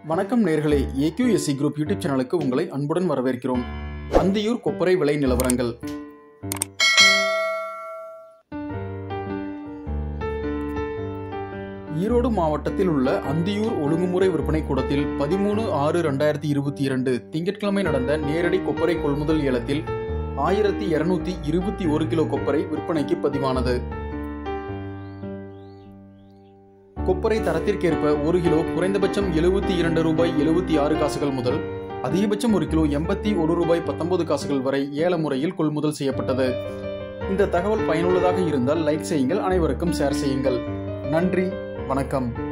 வணக்கம் நேர்களே AQSC group YouTube சேனலுக்கு உங்களை அன்புடன் வரவேற்கிறோம் அந்தியூர் கொப்பரை விலை நிலவரங்கள் ஈரோடு மாவட்டத்தில் உள்ள அந்தியூர் ஒழுங்குமுறை விற்பனை கூடத்தில் பதிமூணு ஆறு ரெண்டாயிரத்தி இருபத்தி இரண்டு திங்கட்கிழமை நடந்த நேரடி கொப்பரை கொள்முதல் ஏலத்தில் ஆயிரத்தி இருநூத்தி இருபத்தி ஒரு கிலோ கொப்பரை விற்பனைக்கு பதிவானது கொப்பரை தரத்திற்கேற்ப ஒரு கிலோ குறைந்தபட்சம் எழுபத்தி இரண்டு ரூபாய் எழுபத்தி ஆறு காசுகள் முதல் அதிகபட்சம் ஒரு கிலோ எண்பத்தி ஒரு ரூபாய் பத்தொன்பது காசுகள் வரை ஏல முறையில் கொள்முதல் செய்யப்பட்டது இந்த தகவல் பயனுள்ளதாக இருந்தால் லைக் செய்யுங்கள் அனைவருக்கும் ஷேர் செய்யுங்கள் நன்றி வணக்கம்